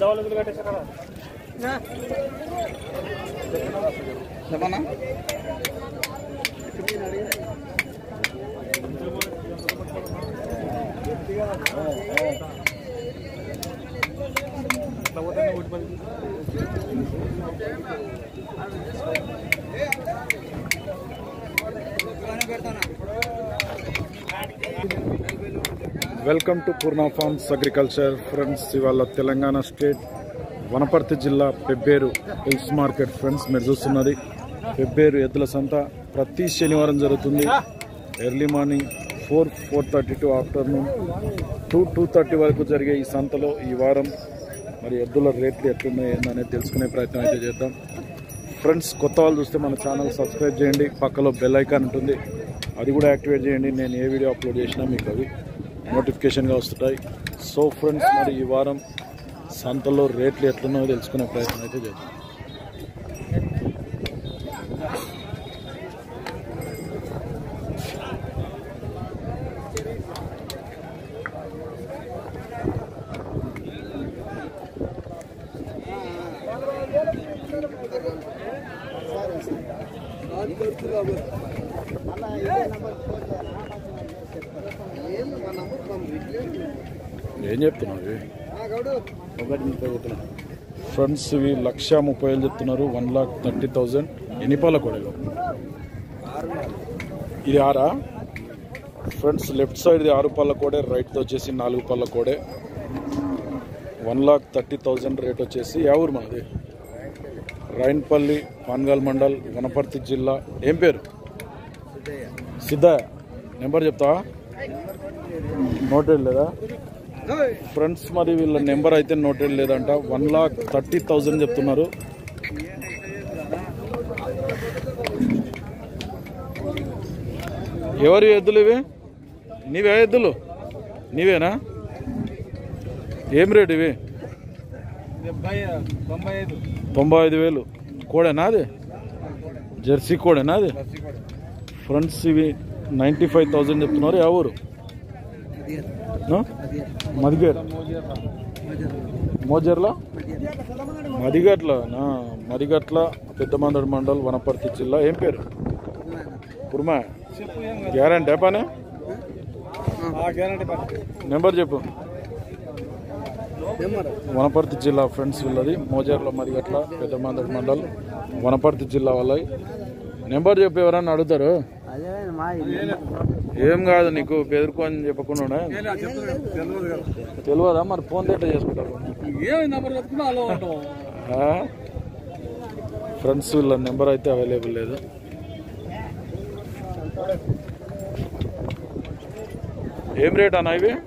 చెప్పనా welcome to Purna farms agriculture friends ఇవాళ Telangana state Wanaparthy జిల్లా పెబ్బేరు హిల్స్ మార్కెట్ ఫ్రెండ్స్ మీరు చూస్తున్నది పెబ్బేరు ఎద్దుల సంత ప్రతి శనివారం జరుగుతుంది early morning four four thirty to afternoon two two thirty వరకు జరిగే ఈ సంతలో ఈ వారం మరి ఎద్దుల రేట్లు ఎట్లున్నాయి ఏందనేది తెలుసుకునే ప్రయత్నం అయితే చేద్దాం ఫ్రెండ్స్ కొత్త వాళ్ళు చూస్తే మన ఛానల్ సబ్స్క్రైబ్ చేయండి పక్కలో బెల్ ఐకాన్ ఉంటుంది అది కూడా యాక్టివేట్ చేయండి నేను ఏ వీడియో అప్లోడ్ చేసినా మీకు అవి నోటిఫికేషన్గా వస్తుంటాయి సో ఫ్రెండ్స్ మరి ఈ వారం సంతలో రేట్లు ఎట్లున్నాయో తెలుసుకునే ప్రయత్నం అయితే చేద్దాం ఏం చెప్తున్నావు ఇవి? ఒకటి ముప్పై చెప్తున్నా ఫ్రెండ్స్ ఇవి లక్ష ముప్పై వేలు చెప్తున్నారు వన్ లాక్ థర్టీ థౌజండ్ ఎన్ని పాల కోడలు ఇది ఆరా ఫ్రెండ్స్ లెఫ్ట్ సైడ్ది ఆరు పళ్ళ కోడే రైట్తో వచ్చేసి నాలుగు పళ్ళ కోడే one lakh thirty thousand rate వచ్చేసి యా ఊరు మనది రైన్పల్లి పాన్గాల్ మండల్ వనపర్తి జిల్లా ఏం పేరు సిద్ధయ్య నెంబర్ చెప్తావా నోటెడ్ లేదా ఫ్రెండ్స్ మరి వీళ్ళ నెంబర్ అయితే నోటెడ్ లేదంట వన్ లాక్ థర్టీ థౌజండ్ చెప్తున్నారు ఎవరి ఎద్దులు ఇవి నీవే ఎద్దులు నీవేనా ఏం రేట్ ఇవి డెబ్బై తొంభై ఐదు తొంభై ఐదు వేలు కోడేనా అది జెర్సీ కోడేనా అది ఫ్రెండ్స్ ఇవి నైంటీ ఫైవ్ థౌజండ్ చెప్తున్నారు ఏ ఊరు ఆ? మదిగేర్ మోజర్లా మదిగట్ల నా మదిగట్ల పెద్దమందడి మండల్ వనపర్తి జిల్లా ఏం పేరు కుర్మా చెప్పు ఏం గ్యారంటీ పని గ్యారంటీ నెంబర్ చెప్పు వనపర్తి జిల్లా ఫ్రెండ్స్ వీళ్ళది మోజర్ల మదిగట్ల పెద్దమందడి మండల్ వనపర్తి జిల్లా వాళ్ళది నెంబర్ చెప్పి ఎవరన్నా అడుగుతారు అదే మా ఏం కాదు నీకు బెదిరుకోని చెప్పకుండా తెలియదు కదా తెలియదా మరి ఫోన్ ఎట్లా చేసుకుంటారు ఏమి నెంబర్ చెప్పుకున్నా అలా ఉంటాం ఆ? ఫ్రెండ్స్ వీళ్ళ నెంబర్ అయితే అవైలబుల్ లేదు ఏం రేట్ అన్న ఇవి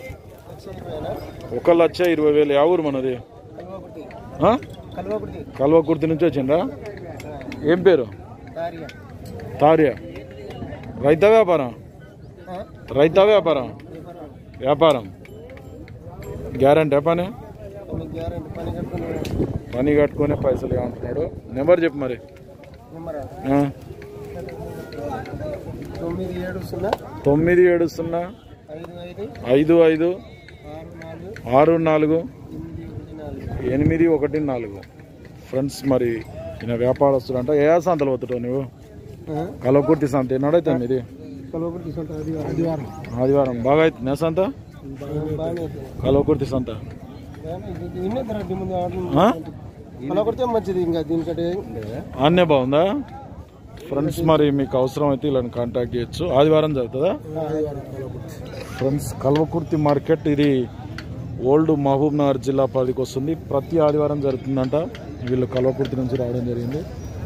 ఒక లక్ష ఇరవై వేలు యా ఊరు మనది ఆ? కల్వకుర్తి కల్వకుర్తి నుంచి వచ్చిండ్రా ఏం పేరు దారియా తార్య రైతా వ్యాపారం రైతా వ్యాపారం వ్యాపారం గ్యారంటీ పని గ్యారంటీ పని కట్టుకుని పని కట్టుకునే పైసలు అంటున్నాడు నెంబర్ చెప్పు మరి నెంబర్ ఆ, తొమ్మిది ఏడు సున్నా తొమ్మిది ఏడు సున్నా ఐదు ఐదు ఐదు ఐదు ఆరు నాలుగు ఆరు నాలుగు ఎనిమిది ఒకటి నాలుగు ఎనిమిది ఒకటి నాలుగు ఫ్రెండ్స్ మరి ఈయన వ్యాపారస్తుడు అంట ఏ సంతలు పోతుంటావు నువ్వు కలవకుర్తి సంత ఎన్నడైతే మీది కల్వకుర్తి సొంత ఆదివారం ఆదివారం ఆదివారం బాగా అవుతుంది సంత బాగానే కలవకుర్తి సంత ఇన్నే ముందు ఆ? కల్వకుర్తే మంచిది ఇంకా దీనికంటే ఆన్నే బాగుందా ఫ్రెండ్స్ మరి మీకు అవసరం అయితే ఇలా కాంటాక్ట్ చేయొచ్చు ఆదివారం జరుగుతుందా ఆదివారం కల్వకుర్తి ఫ్రెండ్స్ కల్వకుర్తి మార్కెట్ ఇది ఓల్డ్ మహబూబ్ నగర్ జిల్లా పరిధికి వస్తుంది ప్రతి ఆదివారం జరుగుతుందంట వీళ్ళు కల్వకుర్తి నుంచి రావడం జరిగింది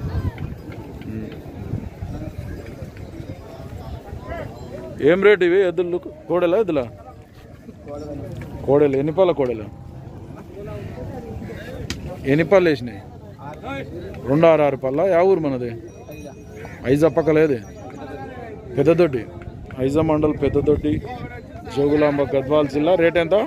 ఏం రేట్ ఇవి ఎద్దులు కోడెలా ఎద్దులా కోడెలు ఎన్ని పాల కోడెలు ఎన్ని పాలు వేసినాయి రెండు ఆరు ఆరు పళ్ళ యా ఊరు మనది ఐజా పక్క లేదు పెద్దదొడ్డి ఐజా మండల్ పెద్దదొడ్డి జోగులాంబ గద్వాల్ జిల్లా రేట్ ఎంత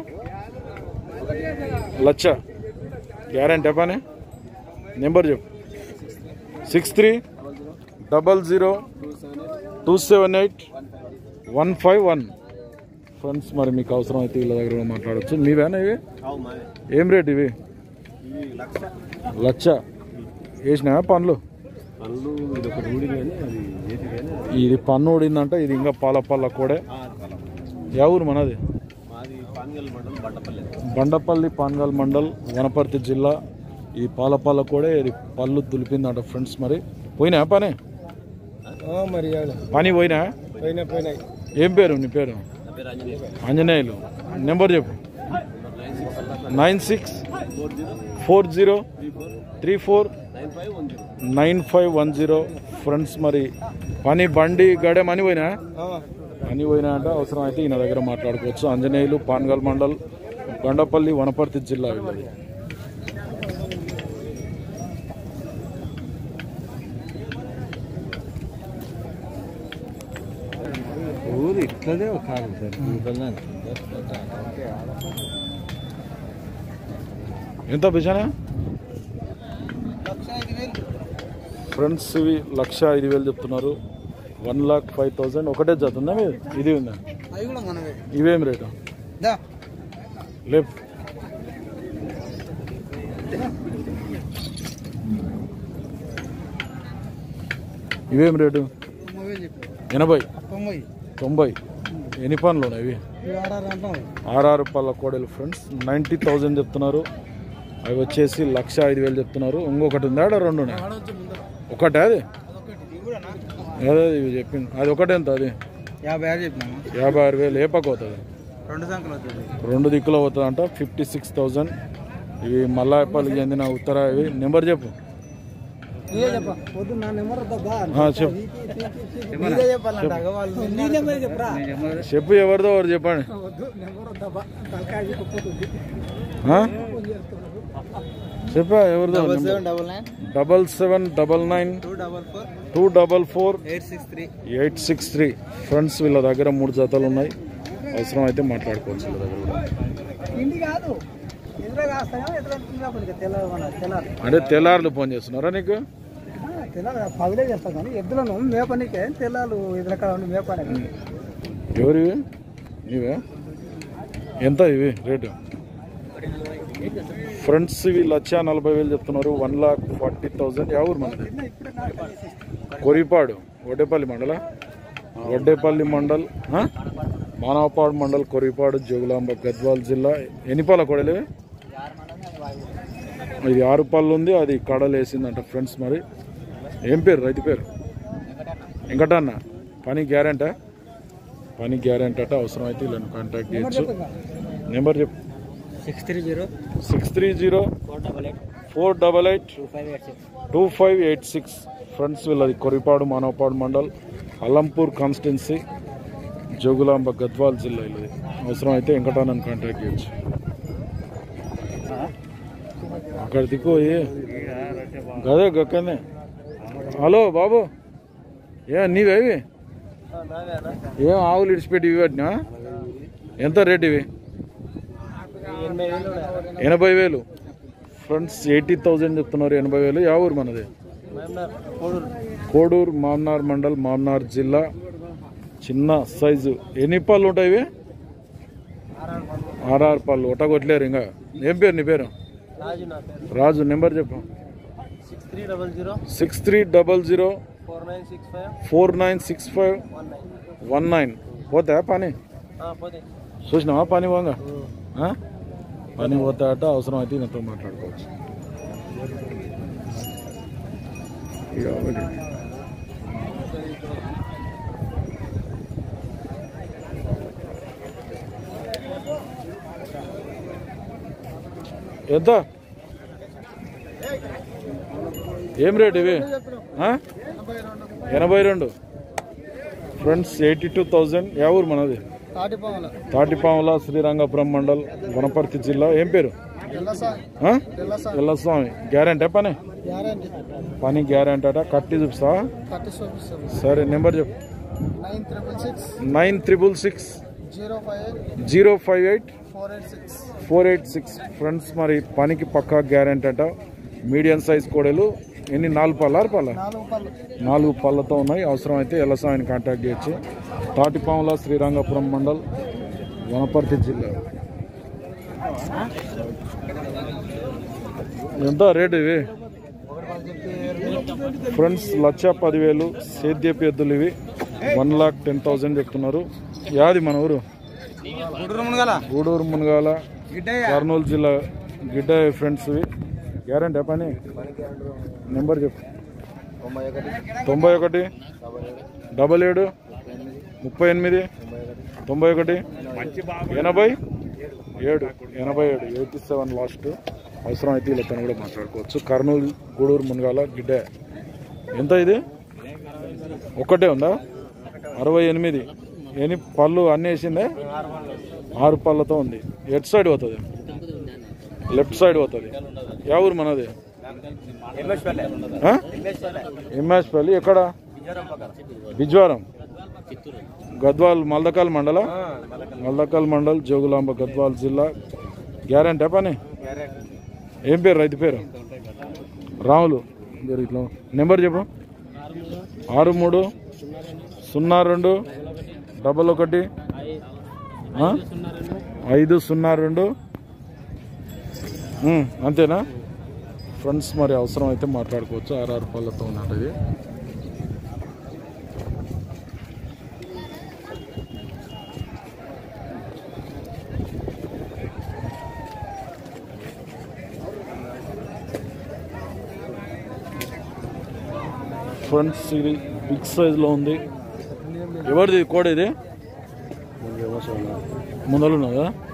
లక్ష గ్యారంటీ పని నెంబర్ చెప్పు six three double zero two seven eight one five one friends మరి మీకు అవసరం అయితే వీళ్ళ దగ్గర కూడా మాట్లాడచ్చు మీవేనా ఇవి ఏం రేట్ ఇవి లక్ష వేసినా పనులు పనులు ఇది ఒకటి ఊడి కానీ అది ఏది కానీ ఇది పన్ను ఊడిందంట ఇది ఇంకా పాల పళ్ళ కూడా యా ఊరు మనది మాది పాన్గల్ మండలం బట్టపల్లి బండపల్లి పాన్గల్ మండల్ వనపర్తి జిల్లా ఈ పాలపాల కూడా ఇది పళ్ళు దులిపిందంట ఫ్రెండ్స్ మరి పోయినా పని మరి పని పోయినా పోయినా పోయినాయి ఏం పేరు నీ పేరు నా పేరు ఆంజనేయ ఆంజనేయులు నెంబర్ చెప్పు nine six nine six four zero four zero three four three four nine five one zero nine five one zero friends మరి పని బండి గడే మనీ పోయినా పని పోయినా అంటే అవసరం అయితే ఈయన దగ్గర మాట్లాడుకోవచ్చు ఆంజనేయులు పాన్గల్ మండల్ బండపల్లి వనపర్తి జిల్లా వీళ్ళది ఊరు ఇట్లదే కాదు సార్ ఎంత బిజానా ఫ్రెండ్స్ ఇవి లక్ష ఐదు వేలు చెప్తున్నారు వన్ లాక్ ఫైవ్ థౌసండ్ ఒకటే జత ఉందా మీరు ఇది ఉందా అవి కూడా మనవే ఇవేం రేటు దా లెఫ్ట్ ఇవేం రేటు తొంభై చెప్పు ఎనభై తొంభై తొంభై ఎన్ని పనులు ఉన్నాయి ఇవి ఆర్ఆర్ అంటాం ఆర్ఆర్ పళ్ళ కోడలు ఫ్రెండ్స్ నైంటీ థౌజండ్ చెప్తున్నారు అవి వచ్చేసి లక్ష ఐదు వేలు చెప్తున్నారు ఇంకొకటి ఉందా ఆడ రెండు ఉన్నాయి ఒకటే అది అదే ఇవి చెప్పింది అది ఒకటే ఎంత అది యాభై ఆరు చెప్పినాము యాభై ఆరు వేలు ఏ పక్క అవుతుంది రెండు సంఖ్యలు అవుతుంది రెండు దిక్కులు అవుతుంది అంట ఫిఫ్టీ సిక్స్ థౌజండ్ ఇవి మల్లాయపల్లికి చెందిన ఉత్తర ఇవి నెంబర్ చెప్పు నీదే చెప్ప పొద్దు నా నెంబర్ వద్దా ఆ, చెప్పు నీదే చెప్పాలంట వాళ్ళు నీ నెంబర్ చెప్పరా చెప్పు ఎవరిదో ఎవరు చెప్పండి వద్దు నెంబర్ వద్దా తలకాయ చెప్పొద్దు ఆ? చెప్పా ఎవరిదో seven double nine double seven double nine two double four two double four eight six three eight six three friends వీళ్ళ దగ్గర మూడు జతలు ఉన్నాయి అవసరం అయితే మాట్లాడుకోవచ్చు వీళ్ళ దగ్గర కూడా ఇంటి కాదు ఎదురు కాస్తాయో ఎదురు కొద్దిగా తెల్లవారు తెల్లారు అంటే తెల్లారులు ఫోన్ చేస్తున్నారా నీకు తెల్లారు పగలే చేస్తాం కానీ ఎద్దులను మేపనికే తెల్లాలు ఎదురకాడ ఉండి మేపని ఎవరివి నీవే ఎంత ఇవి రేటు ఫ్రెండ్స్ ఇవి లక్ష నలభై వేలు చెప్తున్నారు వన్ లాక్ ఫార్టీ థౌజండ్ ఎవరు మనది కొరిపాడు వడ్డేపల్లి మండల వడ్డేపల్లి మండల్ ఆ? మానవపాడు మండల్ కొరిపాడు జోగులాంబ గద్వాల్ జిల్లా ఎన్ని పాల కొడలే ఇది ఆరు పళ్ళు ఉంది అది కడలు వేసిందంట ఫ్రెండ్స్ మరి ఏం పేరు రైతు పేరు వెంకటన్న పని గ్యారెంటా పని గ్యారెంటీ అట అవసరం అయితే వీళ్ళని కాంటాక్ట్ చేయొచ్చు నెంబర్ చెప్పు six three zero six three zero four double eight four double eight two five eight six two five eight six friends వీళ్ళది కొరిపాడు మానవపాడు మండల్ అల్లంపూర్ కాన్స్టిట్యున్సీ జోగులాంబ గద్వాల్ జిల్లా వీళ్ళది అవసరం అయితే వెంకటాన్నని కాంటాక్ట్ చేయొచ్చు అక్కడ దిక్కు గదే గక్కనే హలో బాబు ఏ నీవేవి ఏం ఆవులు ఇడిచిపెట్టి ఇవి పట్టినా ఎంత రేట్ ఇవి ఎనభై వేలు ఫ్రెండ్స్ ఎయిటీ థౌజండ్ చెప్తున్నారు ఎనభై వేలు యా ఊరు మనది కోడూరు మామ్నార్ మండల్ మామ్నార్ జిల్లా చిన్న సైజు ఎన్ని పళ్ళు ఉంటాయి ఇవి ఆర్ఆర్ పళ్ళు ఒట్టగొట్టలేరు ఇంకా ఏం పేరు నీ పేరు రాజు నా పేరు రాజు నెంబర్ చెప్పు six three double zero six three double zero four nine six five four nine six five one nine one nine పోతా పని పోతే చూసినావా పని పోగా ఆ? పని పోతాట అవసరం అయితే నాతో మాట్లాడుకోవచ్చు ఇక ఒకటి. ఎంత ఏం రేట్ ఇవి ఆ? ఎనభై రెండు ఫ్రెండ్స్ ఎయిటీ టూ థౌజండ్ యా ఊరు మనది తాటిపాముల తాటిపాముల శ్రీరంగపురం మండల్ వనపర్తి జిల్లా ఏం పేరు తెల్లసా ఆ? తెల్లసా ఎల్లస్వామి గ్యారంటీ పని గ్యారంటీ పని గ్యారంటీ అట కట్టి చూపిస్తా థర్టీ చూపిస్తాం సరే నెంబర్ చెప్పు nine triple six nine triple six zero five eight zero five eight four eight six four eight six friends మరి పనికి పక్కా గ్యారంటీ అట మీడియం సైజ్ కోడలు ఎన్ని నాలుగు పళ్ళ ఆరు పళ్ళ నాలుగు పళ్ళు నాలుగు పళ్ళతో ఉన్నాయి అవసరం అయితే ఎల్లస్వామిని కాంటాక్ట్ చేయొచ్చు తాటిపాముల శ్రీరంగపురం మండల్ వనపర్తి జిల్లా ఎంత రేటు ఇవి ఫ్రెండ్స్ లక్ష పదివేలు సేద్యపు ఎద్దులు ఇవి వన్ లాక్ టెన్ థౌజండ్ చెప్తున్నారు యాది మన ఊరు గూడూరు మునగాల కర్నూలు జిల్లా గిడ్డ ఫ్రెండ్స్ ఇవి గ్యారంటీ పని నెంబర్ చెప్పు తొంభై ఒకటి డబల్ ఏడు ముప్పై ఎనిమిది తొంభై ఒకటి ఎనభై ఏడు ఎనభై ఏడు ఎయిటీ సెవెన్ లాస్ట్ అవసరం అయితే వీళ్ళతో కూడా మాట్లాడుకోవచ్చు కర్నూలు గూడూరు మునగాల గిడ్డ ఎంత ఇది ఒక్కటే ఉందా అరవై ఎనిమిది ఎన్ని పళ్ళు అన్నీ వేసిందే ఆరు పళ్ళతో ఉంది ఎట్ సైడ్ పోతుంది లెఫ్ట్ సైడ్ పోతుంది యా ఊరు మనది ఎంఎస్పల్లి ఎక్కడ బిజ్వారం గద్వాల్ మల్దకాల్ మండల మల్దకాల్ మండల్ జోగులాంబ గద్వాల్ జిల్లా గ్యారంటీ పని ఏం పేరు రైతు పేరు రాములు పేరు ఇట్లా నెంబర్ చెప్పు ఆరు మూడు సున్నా రెండు డబల్ ఒకటి ఆ? ఐదు సున్నా రెండు ఉమ్, అంతేనా ఫ్రెండ్స్ మరి అవసరం అయితే మాట్లాడుకోవచ్చు ఆర్ఆర్ పళ్ళతో ఉన్నట్టు ఇది ఫ్రెండ్స్ ఇది బిగ్ సైజ్లో ఉంది ఎవరిది కోడ ఇది ముందలు ఉన్నదా